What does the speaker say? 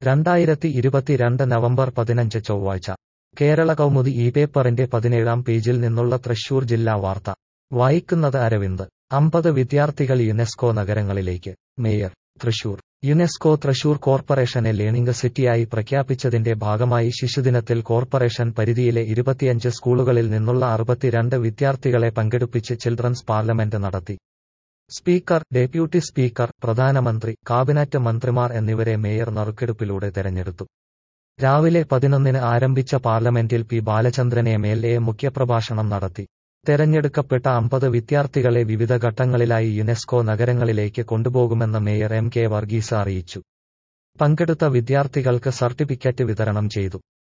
രണ്ടായിരത്തി ഇരുപത്തിരണ്ട് നവംബർ പതിനഞ്ച് ചൊവ്വാഴ്ച കേരള കൗമുദി ഈ പേപ്പറിന്റെ പതിനേഴാം പേജിൽ നിന്നുള്ള തൃശൂർ ജില്ലാ വാർത്ത വായിക്കുന്നത് അരവിന്ദ് അമ്പത് വിദ്യാർത്ഥികൾ യുനെസ്കോ നഗരങ്ങളിലേക്ക് മേയർ തൃശൂർ യുനെസ്കോ തൃശൂർ കോർപ്പറേഷനെ ലേണിംഗ് സിറ്റിയായി പ്രഖ്യാപിച്ചതിന്റെ ഭാഗമായി ശിശുദിനത്തിൽ കോർപ്പറേഷൻ പരിധിയിലെ ഇരുപത്തിയഞ്ച് സ്കൂളുകളിൽ നിന്നുള്ള അറുപത്തിരണ്ട് വിദ്യാർത്ഥികളെ പങ്കെടുപ്പിച്ച് ചിൽഡ്രൻസ് പാർലമെന്റ് നടത്തി സ്പീക്കർ ഡെപ്യൂട്ടി സ്പീക്കർ പ്രധാനമന്ത്രി കാബിനറ്റ് മന്ത്രിമാർ എന്നിവരെ മേയർ നറുക്കെടുപ്പിലൂടെ തെരഞ്ഞെടുത്തു രാവിലെ പതിനൊന്നിന് ആരംഭിച്ച പാർലമെന്റിൽ P Balachandran M L A മുഖ്യപ്രഭാഷണം നടത്തി തെരഞ്ഞെടുക്കപ്പെട്ട അമ്പത് വിദ്യാർത്ഥികളെ വിവിധ ഘട്ടങ്ങളിലായി യുനെസ്കോ നഗരങ്ങളിലേക്ക് കൊണ്ടുപോകുമെന്ന് മേയർ എം കെ വർഗീസ് അറിയിച്ചു പങ്കെടുത്ത വിദ്യാർത്ഥികൾക്ക് സർട്ടിഫിക്കറ്റ് വിതരണം ചെയ്തു